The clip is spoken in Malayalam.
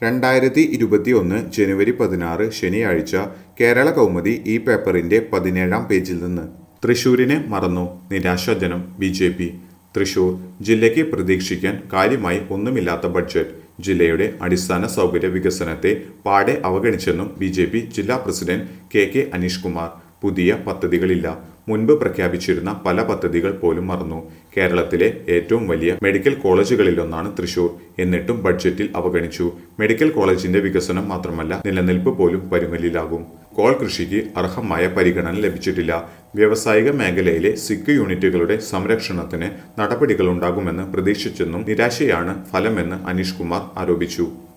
രണ്ടായിരത്തി ഇരുപത്തിയൊന്ന് ജനുവരി പതിനാറ് ശനിയാഴ്ച കേരള കൗമുദി ഈ പേപ്പറിന്റെ പതിനേഴാം പേജിൽ നിന്ന് തൃശൂരിനെ മറന്നു നിരാശാജനം ബി ജെ പി തൃശൂർ ജില്ലയ്ക്ക് പ്രതീക്ഷിക്കാൻ കാര്യമായി ഒന്നുമില്ലാത്ത ബഡ്ജറ്റ് ജില്ലയുടെ അടിസ്ഥാന സൗകര്യ വികസനത്തെ പാടെ അവഗണിച്ചെന്നും ബി ജെ പി ജില്ലാ president K K Aneesh Kumar പുതിയ പദ്ധതികളില്ല മുൻപ് പ്രഖ്യാപിച്ചിരുന്ന പല പദ്ധതികൾ പോലും മറന്നു കേരളത്തിലെ ഏറ്റവും വലിയ മെഡിക്കൽ കോളേജുകളിലൊന്നാണ് തൃശൂർ എന്നിട്ടും ബഡ്ജറ്റിൽ അവഗണിച്ചു മെഡിക്കൽ കോളേജിന്റെ വികസനം മാത്രമല്ല നിലനിൽപ്പ് പോലും പരുങ്ങലിലാകും കോൾ കൃഷിക്ക് അർഹമായ പരിഗണന ലഭിച്ചിട്ടില്ല വ്യാവസായിക മേഖലയിലെ സിക്ക് യൂണിറ്റുകളുടെ സംരക്ഷണത്തിന് നടപടികളുണ്ടാകുമെന്ന് പ്രതീക്ഷിച്ചെന്നും നിരാശയാണ് ഫലമെന്ന് അനീഷ് കുമാർ ആരോപിച്ചു